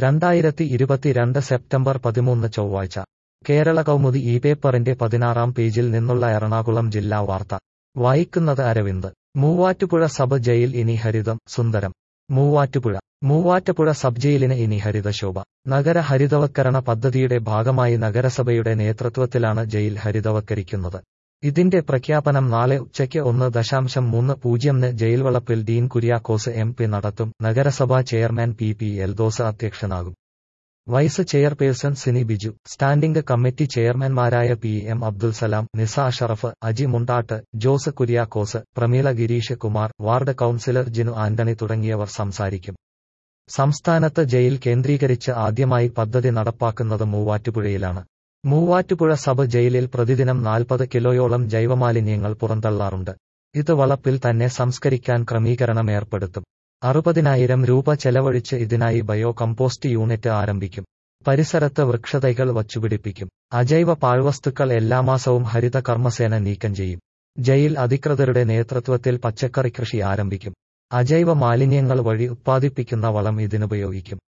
രണ്ടായിരത്തി ഇരുപത്തിരണ്ട് സെപ്റ്റംബർ പതിമൂന്ന് ചൊവ്വാഴ്ച കേരള കൗമുദി ഈ പേപ്പറിന്റെ പതിനാറാം പേജിൽ നിന്നുള്ള എറണാകുളം ജില്ലാ വാർത്ത വായിക്കുന്നത് അരവിന്ദ് മൂവാറ്റുപുഴ സബ് ജയിൽ ഇനി ഹരിതം സുന്ദരം മൂവാറ്റുപുഴ മൂവാറ്റുപുഴ സബ് ജയിലിന് ഇനി ഹരിതശോഭ നഗര ഹരിതവത്കരണ പദ്ധതിയുടെ ഭാഗമായി നഗരസഭയുടെ നേതൃത്വത്തിലാണ് ജയിൽ ഹരിതവത്കരിക്കുന്നത് ഇതിന്റെ പ്രഖ്യാപനം നാളെ ഉച്ചയ്ക്ക് ഒന്ന് ദശാംശം മൂന്ന് പൂജ്യംന് ജയിൽ വളപ്പിൽ ഡീൻ കുര്യാക്കോസ് എം പി നടത്തും നഗരസഭാ ചെയർമാൻ പി പി എൽദോസ് അധ്യക്ഷനാകും vice chairperson Sini Biju standing committee ചെയർമാൻമാരായ P M Abdul Salam Nisa Ashraf Aji Mundattu Jose Kuriakose Prameela Gireesh Kumar ward councillor Jinu Antony തുടങ്ങിയവർ സംസാരിക്കും സംസ്ഥാനത്ത് ജയിൽ കേന്ദ്രീകരിച്ച് ആദ്യമായി പദ്ധതി നടപ്പാക്കുന്നത് മൂവാറ്റുപുഴയിലാണ് മൂവാറ്റുപുഴ സബ് ജയിലിൽ പ്രതിദിനം നാൽപ്പത് കിലോയോളം ജൈവമാലിന്യങ്ങൾ പുറന്തള്ളാറുണ്ട് ഇത് വളപ്പിൽ തന്നെ സംസ്കരിക്കാൻ ക്രമീകരണം ഏർപ്പെടുത്തും അറുപതിനായിരം രൂപ ചെലവഴിച്ച് ഇതിനായി ബയോ കമ്പോസ്റ്റ് യൂണിറ്റ് ആരംഭിക്കും പരിസരത്ത് വൃക്ഷതൈകൾ വച്ചുപിടിപ്പിക്കും അജൈവ പാഴ്വസ്തുക്കൾ എല്ലാ മാസവും ഹരിത കർമ്മസേന നീക്കം ചെയ്യും ജയിൽ അധികൃതരുടെ നേതൃത്വത്തിൽ പച്ചക്കറി കൃഷി ആരംഭിക്കും അജൈവ മാലിന്യങ്ങൾ വഴി ഉത്പാദിപ്പിക്കുന്ന വളം ഇതിനുപയോഗിക്കും